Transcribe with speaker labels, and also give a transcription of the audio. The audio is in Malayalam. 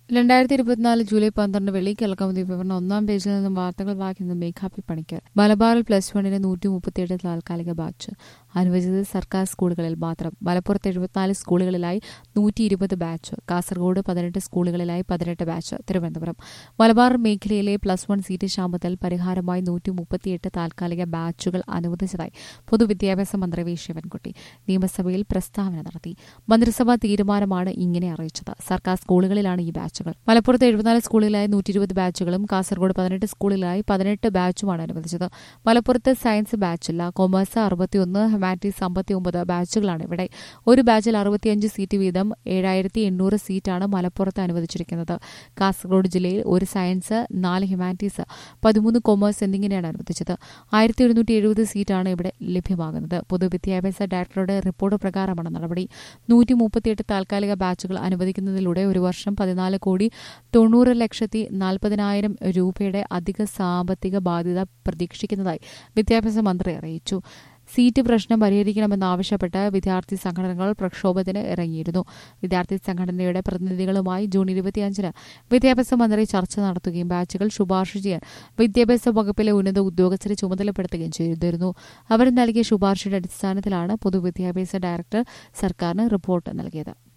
Speaker 1: രണ്ടായിരത്തി ഇരുപത്തിനാല് ജൂലൈ പന്ത്രണ്ട് വെള്ളി കേൾക്കാവുന്ന വിവരണം ഒന്നാം പേജിൽ നിന്നും വാർത്തകൾ വായിക്കുന്നത് മേഘാപ്പി പണിക്കർ മലബാറിൽ പ്ലസ് വണ്ണിന് നൂറ്റി മുപ്പത്തിയെട്ട് താൽക്കാലിക ബാച്ച് അനുവദിച്ചത് സർക്കാർ സ്കൂളുകളിൽ മാത്രം മലപ്പുറത്ത് എഴുപത്തിനാല് സ്കൂളുകളിലായി നൂറ്റി ഇരുപത് ബാച്ച് കാസർഗോഡ് പതിനെട്ട് സ്കൂളുകളിലായി പതിനെട്ട് ബാച്ച് തിരുവനന്തപുരം മലബാർ മേഖലയിലെ പ്ലസ് വൺ സീറ്റ് ക്ഷാമത്തിൽ പരിഹാരമായി നൂറ്റി മുപ്പത്തിയെട്ട് താൽക്കാലിക ബാച്ചുകൾ അനുവദിച്ചതായി പൊതുവിദ്യാഭ്യാസ മന്ത്രി വി ശിവൻകുട്ടി നിയമസഭയിൽ പ്രസ്താവന നടത്തി മന്ത്രിസഭാ തീരുമാനമാണ് ഇങ്ങനെ അറിയിച്ചത് സർക്കാർ സ്കൂളുകളിലാണ് ഈ ബാച്ചുകൾ മലപ്പുറത്ത് എഴുപത്തിനാല് സ്കൂളുകളിലായി നൂറ്റി ഇരുപത് ബാച്ചുകളും കാസർഗോഡ് പതിനെട്ട് സ്കൂളുകളിലായി പതിനെട്ട് ബാച്ചുമാണ് അനുവദിച്ചത് മലപ്പുറത്ത് സയൻസ് ബാച്ചില്ല കൊമേഴ്സ് അറുപത്തിയൊന്ന് ഹ്യൂമാനിറ്റീസ് അമ്പത്തിയൊമ്പത് ബാച്ചുകളാണ് ഇവിടെ ഒരു ബാച്ചിൽ അറുപത്തിയഞ്ച് സീറ്റ് വീതം ഏഴായിരത്തി എണ്ണൂറ് സീറ്റാണ് മലപ്പുറത്ത് അനുവദിച്ചിരിക്കുന്നത് കാസർഗോഡ് ജില്ലയിൽ ഒരു സയൻസ് നാല് ഹ്യൂമാനിറ്റീസ് പതിമൂന്ന് കൊമേഴ്സ് എന്നിങ്ങനെയാണ് അനുവദിച്ചത് ആയിരത്തി എഴുന്നൂറ്റി എഴുപത് സീറ്റാണ് ഇവിടെ ലഭ്യമാകുന്നത് പൊതുവിദ്യാഭ്യാസ ഡയറക്ടറുടെ റിപ്പോർട്ട് പ്രകാരമാണ് നടപടി നൂറ്റി മുപ്പത്തിയെട്ട് താൽക്കാലിക ബാച്ചുകൾ അനുവദിക്കുന്നതിലൂടെ ഒരു വർഷം പതിനാല് കോടി തൊണ്ണൂറ് ലക്ഷത്തി നാൽപ്പതിനായിരം രൂപയുടെ അധിക സാമ്പത്തിക ബാധ്യത പ്രതീക്ഷിക്കുന്നതായി വിദ്യാഭ്യാസ മന്ത്രി അറിയിച്ചു സീറ്റ് പ്രശ്നം പരിഹരിക്കണമെന്നാവശ്യപ്പെട്ട് വിദ്യാർത്ഥി സംഘടനകൾ പ്രക്ഷോഭത്തിന് ഇറങ്ങിയിരുന്നു വിദ്യാർത്ഥി സംഘടനയുടെ പ്രതിനിധികളുമായി ജൂൺ ഇരുപത്തിയഞ്ചിന് വിദ്യാഭ്യാസ മന്ത്രി ചർച്ച നടത്തുകയും ബാച്ചുകൾ ശുപാർശ ചെയ്യാൻ വിദ്യാഭ്യാസ വകുപ്പിലെ ഉന്നത ഉദ്യോഗസ്ഥരെ ചുമതലപ്പെടുത്തുകയും ചെയ്തിരുന്നു അവർ നൽകിയ ശുപാർശയുടെ അടിസ്ഥാനത്തിലാണ് പൊതുവിദ്യാഭ്യാസ ഡയറക്ടർ സർക്കാരിന് റിപ്പോർട്ട് നൽകിയത്